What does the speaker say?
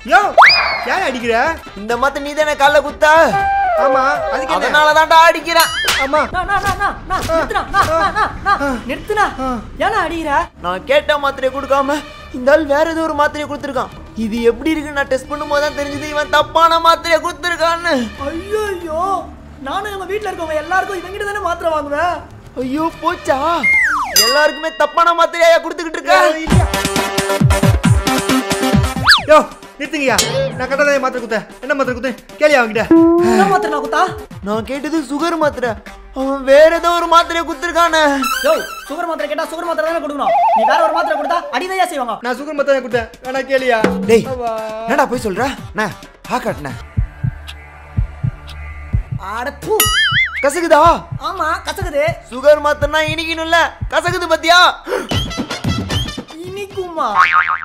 யோ ஏன் அடிக்கிற இந்த மாத்த நீ தானே காலைல குத்தா ஆமா அதுக்கு என்ன அதனால தான்டா அடிக்கிறேன் ஆமா நான் நான் நான் நான் நான் நிறுத்துனா நான் நான் நான் நான் நிறுத்துனா ஏன்னா அடிக்கிற நான் கேட்ட மாத்திரையை கொடுக்காம இந்த ஆள் வேற ஏதோ ஒரு மாத்திரையை கொடுத்துருக்கான் இது எப்படி இருக்குன்னு நான் டெஸ்ட் பண்ணும்போது தான் தெரிஞ்சது இவன் தப்பான மாத்திரையை கொடுத்துருக்கான்னு ஐயோ ஐயோ நானும் எங்க வீட்ல இருக்கவங்க எல்லாருக்கும் இவங்கிட்ட தானே மாத்திரை வாங்குவேன் ஐயோ போச்சா எல்லாருக்குமே தப்பான மாத்திரையா கொடுத்துக்கிட்டு இருக்க யோ நிறுத்துங்கய்யா நான் கரெக்டாக மாத்திரை குத்தேன் என்ன மாத்திரை குத்தேன் கேளியா அவன்கிட்ட என்ன மாத்திரை நான் குத்தா நான் கேட்டது சுகர் மாத்திரை அவன் வேற ஏதோ ஒரு மாத்திரையை கொடுத்துருக்கானே யோ சுகர் மாத்திரை கேட்டா சுகர் மாத்திரை தானே கொடுக்கணும் நீ வேற ஒரு மாத்திரை கொடுத்தா அடிதையா செய்வாங்க நான் சுகர் மாத்திரை கொடுத்தேன் வேணா கேளியா டேய் என்னடா போய் சொல்ற நான் ஆக்காட்டின அட தூ கசக்குதா ஆமா கசக்குது சுகர் மாத்திரனா இனிக்கணும்ல கசக்குது பாத்தியா இனிக்குமா